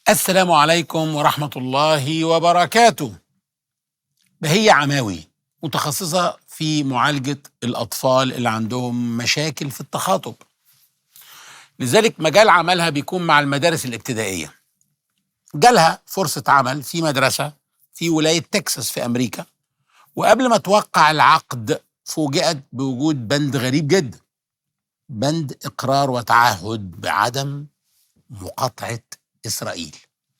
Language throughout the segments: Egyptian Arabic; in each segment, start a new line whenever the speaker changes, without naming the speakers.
السلام عليكم ورحمة الله وبركاته. بهية عماوي متخصصة في معالجة الأطفال اللي عندهم مشاكل في التخاطب. لذلك مجال عملها بيكون مع المدارس الابتدائية. جالها فرصة عمل في مدرسة في ولاية تكساس في أمريكا وقبل ما توقع العقد فوجئت بوجود بند غريب جدا. بند إقرار وتعهد بعدم مقاطعة إسرائيل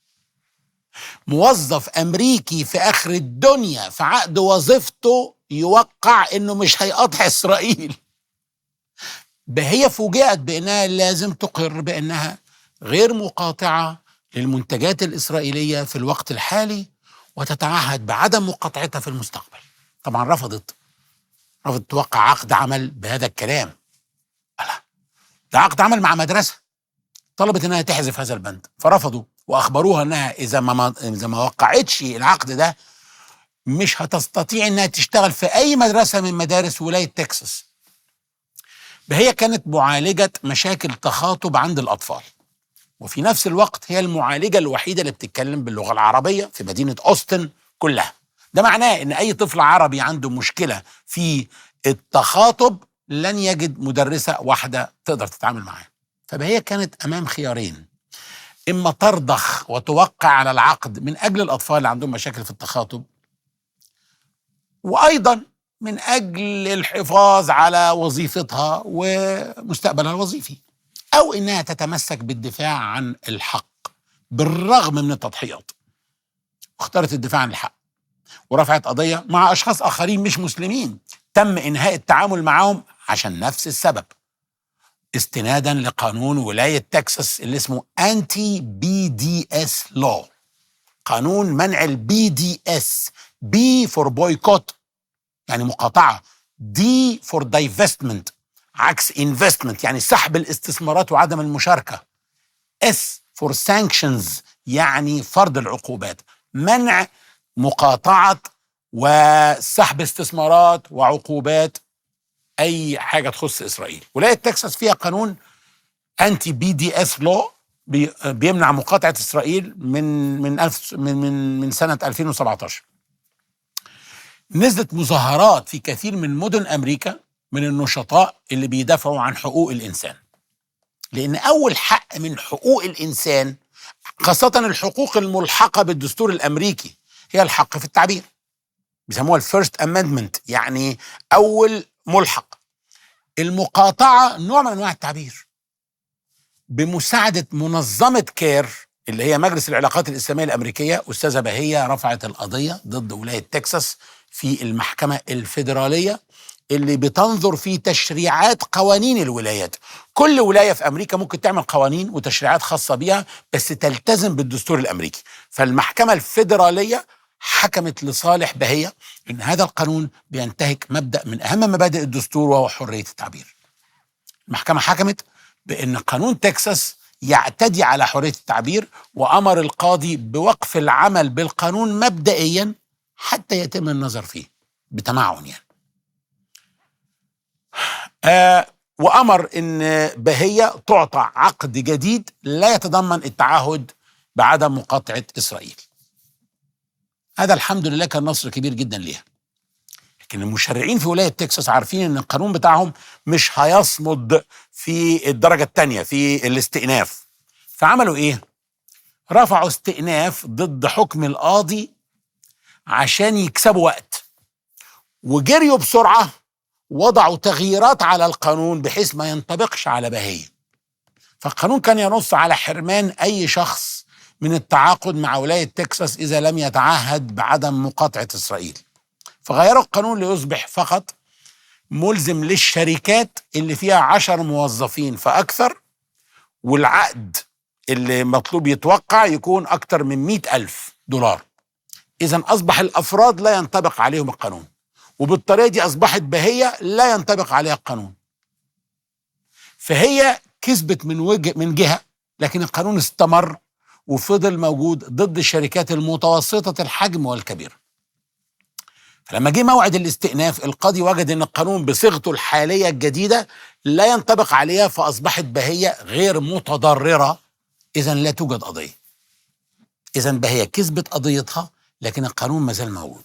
موظف أمريكي في آخر الدنيا في عقد وظيفته يوقع إنه مش هيقاطع إسرائيل هي فوجئت بأنها لازم تقر بأنها غير مقاطعة للمنتجات الإسرائيلية في الوقت الحالي وتتعهد بعدم مقاطعتها في المستقبل طبعا رفضت رفضت توقع عقد عمل بهذا الكلام لا ده عقد عمل مع مدرسه طلبت انها تحذف هذا البند فرفضوا واخبروها انها اذا ما اذا ما وقعتش العقد ده مش هتستطيع انها تشتغل في اي مدرسه من مدارس ولايه تكساس هي كانت معالجه مشاكل تخاطب عند الاطفال وفي نفس الوقت هي المعالجه الوحيده اللي بتتكلم باللغه العربيه في مدينه اوستن كلها ده معناه ان اي طفل عربي عنده مشكله في التخاطب لن يجد مدرسه واحده تقدر تتعامل معاه فهي كانت امام خيارين اما ترضخ وتوقع على العقد من اجل الاطفال اللي عندهم مشاكل في التخاطب وايضا من اجل الحفاظ على وظيفتها ومستقبلها الوظيفي او انها تتمسك بالدفاع عن الحق بالرغم من التضحيات واختارت الدفاع عن الحق ورفعت قضيه مع اشخاص اخرين مش مسلمين تم انهاء التعامل معهم عشان نفس السبب استنادا لقانون ولايه تكساس اللي اسمه انتي بي دي اس لو قانون منع البي دي اس بي فور بويكوت يعني مقاطعه دي فور دايفستمنت عكس انفستمنت يعني سحب الاستثمارات وعدم المشاركه اس فور سانكشنز يعني فرض العقوبات منع مقاطعه وسحب استثمارات وعقوبات اي حاجه تخص اسرائيل ولايه تكساس فيها قانون انتي بي دي اس لو بيمنع مقاطعه اسرائيل من من ألف من من, من سنه 2017 نزلت مظاهرات في كثير من مدن امريكا من النشطاء اللي بيدافعوا عن حقوق الانسان لان اول حق من حقوق الانسان خاصه الحقوق الملحقه بالدستور الامريكي هي الحق في التعبير بيسموها الفيرست امندمنت يعني اول ملحق المقاطعة نوع من أنواع التعبير بمساعدة منظمة كير اللي هي مجلس العلاقات الإسلامية الأمريكية أستاذة بهية رفعت القضية ضد ولاية تكساس في المحكمة الفيدرالية اللي بتنظر في تشريعات قوانين الولايات كل ولاية في أمريكا ممكن تعمل قوانين وتشريعات خاصة بيها بس تلتزم بالدستور الأمريكي فالمحكمة الفيدرالية حكمت لصالح بهية ان هذا القانون بينتهك مبدا من اهم مبادئ الدستور وهو حريه التعبير. المحكمه حكمت بان قانون تكساس يعتدي على حريه التعبير وامر القاضي بوقف العمل بالقانون مبدئيا حتى يتم النظر فيه بتمعن يعني. آه وامر ان بهيه تعطى عقد جديد لا يتضمن التعهد بعدم مقاطعه اسرائيل. هذا الحمد لله كان نصر كبير جدا ليها لكن المشرعين في ولايه تكساس عارفين ان القانون بتاعهم مش هيصمد في الدرجه الثانيه في الاستئناف فعملوا ايه رفعوا استئناف ضد حكم القاضي عشان يكسبوا وقت وجريوا بسرعه وضعوا تغييرات على القانون بحيث ما ينطبقش على بهيه فالقانون كان ينص على حرمان اي شخص من التعاقد مع ولاية تكساس إذا لم يتعهد بعدم مقاطعة إسرائيل فغيروا القانون ليصبح فقط ملزم للشركات اللي فيها عشر موظفين فأكثر والعقد اللي مطلوب يتوقع يكون أكثر من مئة ألف دولار إذا أصبح الأفراد لا ينطبق عليهم القانون وبالطريقة دي أصبحت بهية لا ينطبق عليها القانون فهي كسبت من وجه من جهة لكن القانون استمر وفضل موجود ضد الشركات المتوسطة الحجم والكبيرة فلما جه موعد الاستئناف القاضي وجد ان القانون بصيغته الحاليه الجديده لا ينطبق عليها فاصبحت بهيه غير متضرره اذا لا توجد قضيه اذا بهي كسبت قضيتها لكن القانون ما زال موجود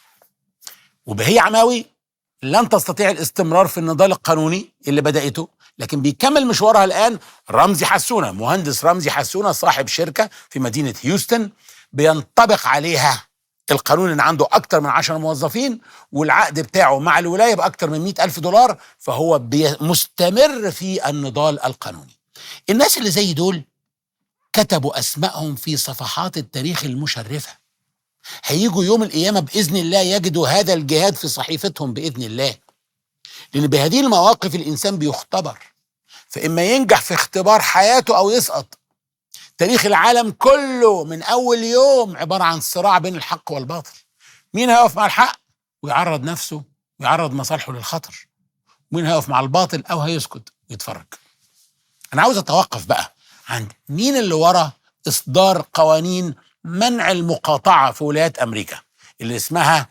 وبهي عماوي لن تستطيع الاستمرار في النضال القانوني اللي بدأته لكن بيكمل مشوارها الآن رمزي حسونة مهندس رمزي حسونة صاحب شركة في مدينة هيوستن بينطبق عليها القانون ان عنده اكتر من 10 موظفين والعقد بتاعه مع الولايه باكتر من 100 الف دولار فهو بي- مستمر في النضال القانوني الناس اللي زي دول كتبوا اسمائهم في صفحات التاريخ المشرفه هيجوا يوم القيامه باذن الله يجدوا هذا الجهاد في صحيفتهم باذن الله لان بهذه المواقف الانسان بيختبر فاما ينجح في اختبار حياته او يسقط تاريخ العالم كله من اول يوم عباره عن صراع بين الحق والباطل مين هيقف مع الحق ويعرض نفسه ويعرض مصالحه للخطر مين هيقف مع الباطل او هيسكت ويتفرج انا عاوز اتوقف بقى عند مين اللي ورا اصدار قوانين منع المقاطعه في ولايات امريكا اللي اسمها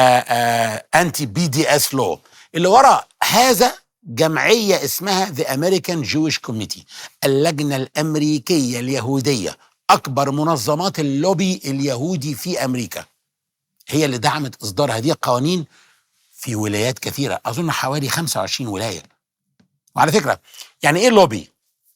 انتي بي دي اس لو اللي ورا هذا جمعيه اسمها ذا امريكان جويش كوميتي اللجنه الامريكيه اليهوديه اكبر منظمات اللوبي اليهودي في امريكا هي اللي دعمت اصدار هذه القوانين في ولايات كثيره اظن حوالي 25 ولايه وعلى فكره يعني ايه لوبي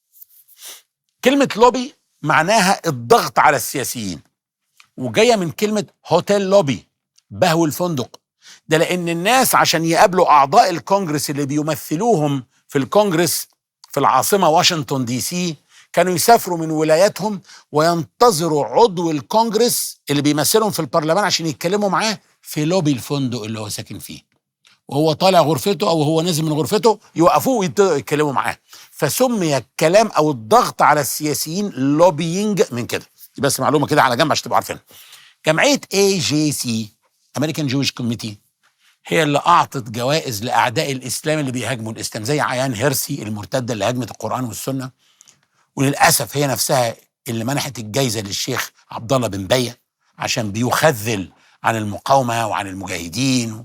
كلمه لوبي معناها الضغط على السياسيين وجايه من كلمه هوتيل لوبي بهو الفندق ده لان الناس عشان يقابلوا اعضاء الكونجرس اللي بيمثلوهم في الكونجرس في العاصمه واشنطن دي سي كانوا يسافروا من ولاياتهم وينتظروا عضو الكونجرس اللي بيمثلهم في البرلمان عشان يتكلموا معاه في لوبي الفندق اللي هو ساكن فيه وهو طالع غرفته او هو نازل من غرفته يوقفوه ويبتدوا يتكلموا معاه فسمي الكلام او الضغط على السياسيين لوبينج من كده دي بس معلومه كده على جنب عشان تبقوا عارفينها جمعيه اي جي سي امريكان جويش كوميتي هي اللي اعطت جوائز لاعداء الاسلام اللي بيهاجموا الاسلام زي عيان هيرسي المرتده اللي هاجمت القران والسنه وللاسف هي نفسها اللي منحت الجائزه للشيخ عبد الله بن بيه عشان بيخذل عن المقاومه وعن المجاهدين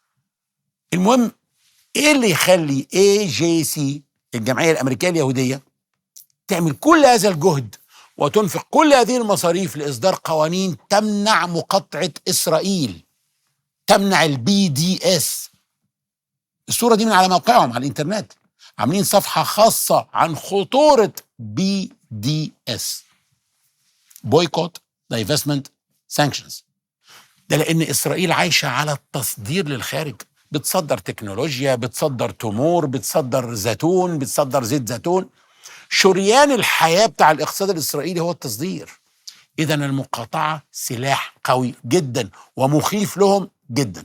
المهم ايه اللي يخلي اي جي سي الجمعيه الامريكيه اليهوديه تعمل كل هذا الجهد وتنفق كل هذه المصاريف لاصدار قوانين تمنع مقاطعه اسرائيل تمنع البي دي اس الصوره دي من على موقعهم على الانترنت عاملين صفحه خاصه عن خطوره بي دي اس بويكوت دايفستمنت سانكشنز ده لان اسرائيل عايشه على التصدير للخارج بتصدر تكنولوجيا بتصدر تمور بتصدر زيتون بتصدر زيت زيتون شريان الحياه بتاع الاقتصاد الاسرائيلي هو التصدير اذا المقاطعه سلاح قوي جدا ومخيف لهم جدا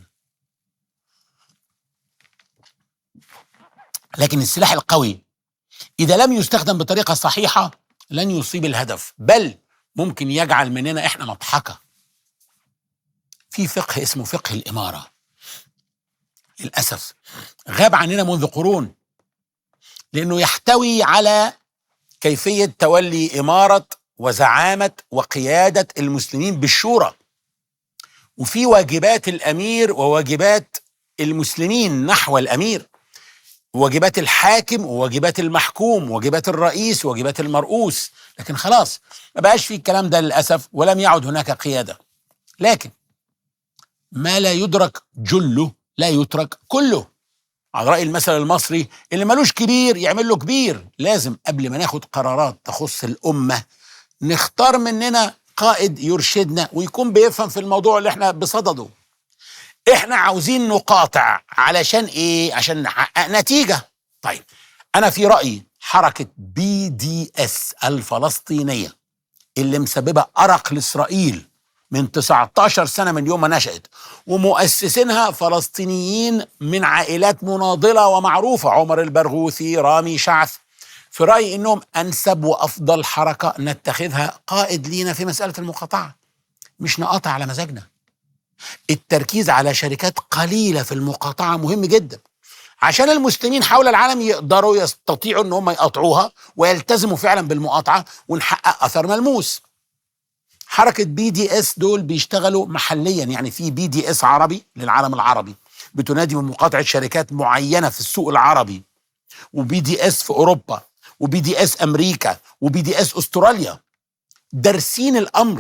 لكن السلاح القوي اذا لم يستخدم بطريقه صحيحه لن يصيب الهدف بل ممكن يجعل مننا احنا مضحكه في فقه اسمه فقه الاماره للاسف غاب عننا منذ قرون لانه يحتوي على كيفيه تولي اماره وزعامه وقياده المسلمين بالشورى وفي واجبات الامير وواجبات المسلمين نحو الامير واجبات الحاكم وواجبات المحكوم وواجبات الرئيس وواجبات المرؤوس لكن خلاص ما بقاش في الكلام ده للاسف ولم يعد هناك قياده لكن ما لا يدرك جله لا يترك كله على رأي المثل المصري اللي ملوش كبير يعمل له كبير لازم قبل ما ناخد قرارات تخص الأمة نختار مننا قائد يرشدنا ويكون بيفهم في الموضوع اللي احنا بصدده احنا عاوزين نقاطع علشان ايه عشان نحقق نتيجة طيب انا في رأيي حركة بي دي اس الفلسطينية اللي مسببة أرق لإسرائيل من 19 سنة من يوم ما نشأت ومؤسسينها فلسطينيين من عائلات مناضلة ومعروفة عمر البرغوثي رامي شعث في رأيي إنهم أنسب وأفضل حركة نتخذها قائد لينا في مسألة المقاطعة مش نقاطع على مزاجنا التركيز على شركات قليلة في المقاطعة مهم جدا عشان المسلمين حول العالم يقدروا يستطيعوا ان هم يقاطعوها ويلتزموا فعلا بالمقاطعه ونحقق اثر ملموس. حركه بي دي اس دول بيشتغلوا محليا يعني في بي دي اس عربي للعالم العربي بتنادي بمقاطعه شركات معينه في السوق العربي وبي دي اس في اوروبا وبي دي اس امريكا وبي دي اس استراليا دارسين الامر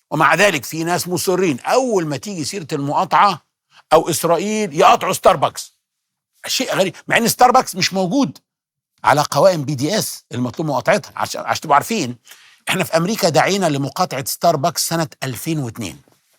ومع ذلك في ناس مصرين اول ما تيجي سيره المقاطعه او اسرائيل يقاطعوا ستاربكس شيء غريب مع ان ستاربكس مش موجود على قوائم بي دي اس المطلوب مقاطعتها عشان عشان تبقوا عارفين احنا في امريكا دعينا لمقاطعه ستاربكس سنه 2002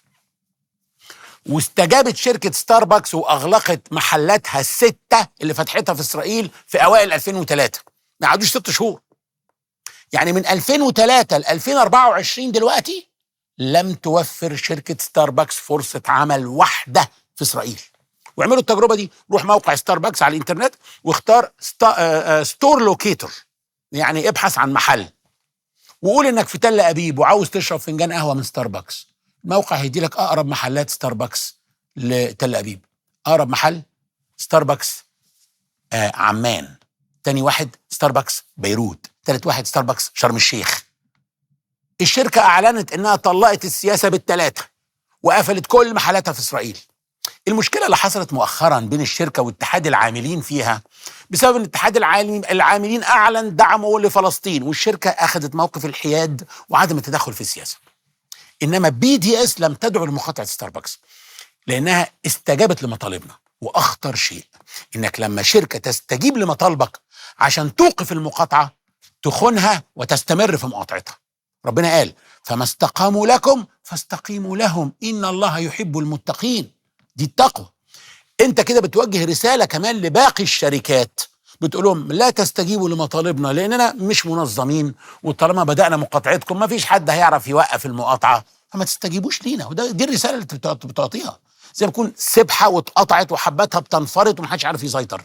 واستجابت شركه ستاربكس واغلقت محلاتها السته اللي فتحتها في اسرائيل في اوائل 2003 ما عادوش ست شهور يعني من 2003 ل 2024 دلوقتي لم توفر شركه ستاربكس فرصه عمل واحده في اسرائيل واعملوا التجربه دي روح موقع ستاربكس على الانترنت واختار ستا... آه، آه، ستور لوكيتور يعني ابحث عن محل وقول انك في تل ابيب وعاوز تشرب فنجان قهوه من ستاربكس الموقع هيدي لك اقرب محلات ستاربكس لتل ابيب اقرب محل ستاربكس آه عمان تاني واحد ستاربكس بيروت تالت واحد ستاربكس شرم الشيخ الشركه اعلنت انها طلقت السياسه بالثلاثه وقفلت كل محلاتها في اسرائيل المشكله اللي حصلت مؤخرا بين الشركه واتحاد العاملين فيها بسبب ان اتحاد العالم- العاملين اعلن دعمه لفلسطين والشركه اخذت موقف الحياد وعدم التدخل في السياسه انما بي دي اس لم تدعو لمقاطعه ستاربكس لانها استجابت لمطالبنا واخطر شيء انك لما شركه تستجيب لمطالبك عشان توقف المقاطعه تخونها وتستمر في مقاطعتها ربنا قال فما استقاموا لكم فاستقيموا لهم ان الله يحب المتقين دي التقوى انت كده بتوجه رساله كمان لباقي الشركات بتقول لهم لا تستجيبوا لمطالبنا لاننا مش منظمين وطالما بدانا مقاطعتكم ما فيش حد هيعرف يوقف المقاطعه فما تستجيبوش لينا وده دي الرساله اللي بتعط- بتعطيها زي ما تكون سبحه واتقطعت وحبتها بتنفرط ومحدش عارف يسيطر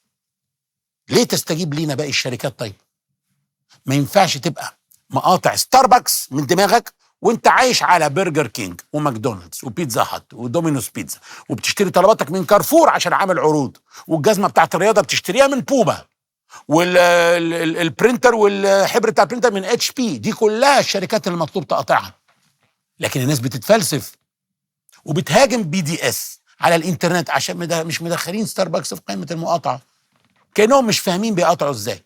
ليه تستجيب لينا باقي الشركات طيب ما ينفعش تبقى مقاطع ستاربكس من دماغك وانت عايش على برجر كينج وماكدونالدز وبيتزا هات ودومينوس بيتزا وبتشتري طلباتك من كارفور عشان عامل عروض والجزمه بتاعت الرياضه بتشتريها من بوما والبرنتر والحبر بتاع البرنتر من اتش بي دي كلها الشركات اللي مطلوب تقاطعها لكن الناس بتتفلسف وبتهاجم بي دي اس على الانترنت عشان مدا- مش مدخلين ستاربكس في قائمه المقاطعه كانهم مش فاهمين بيقاطعوا ازاي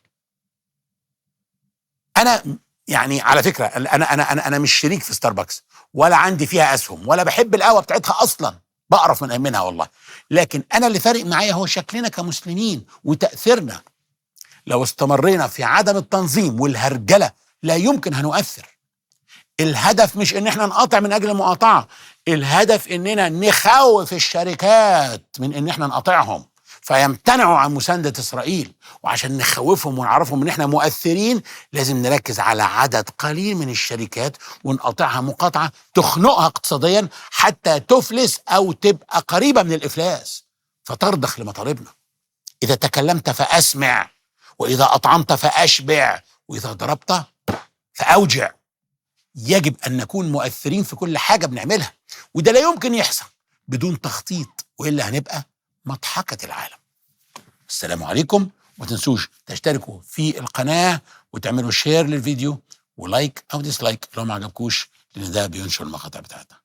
انا يعني على فكره انا انا انا انا مش شريك في ستاربكس ولا عندي فيها اسهم ولا بحب القهوه بتاعتها اصلا بقرف من منها والله لكن انا اللي فارق معايا هو شكلنا كمسلمين وتاثيرنا لو استمرينا في عدم التنظيم والهرجله لا يمكن هنؤثر الهدف مش ان احنا نقاطع من اجل المقاطعه الهدف اننا نخوف الشركات من ان احنا نقاطعهم فيمتنعوا عن مسانده اسرائيل وعشان نخوفهم ونعرفهم ان احنا مؤثرين لازم نركز على عدد قليل من الشركات ونقاطعها مقاطعه تخنقها اقتصاديا حتى تفلس او تبقى قريبه من الافلاس فترضخ لمطالبنا اذا تكلمت فاسمع واذا اطعمت فاشبع واذا ضربت فاوجع يجب ان نكون مؤثرين في كل حاجه بنعملها وده لا يمكن يحصل بدون تخطيط والا هنبقى مضحكه العالم السلام عليكم وما تنسوش تشتركوا في القناه وتعملوا شير للفيديو ولايك او ديسلايك لو ما عجبكوش لان ده بينشر المقاطع بتاعتنا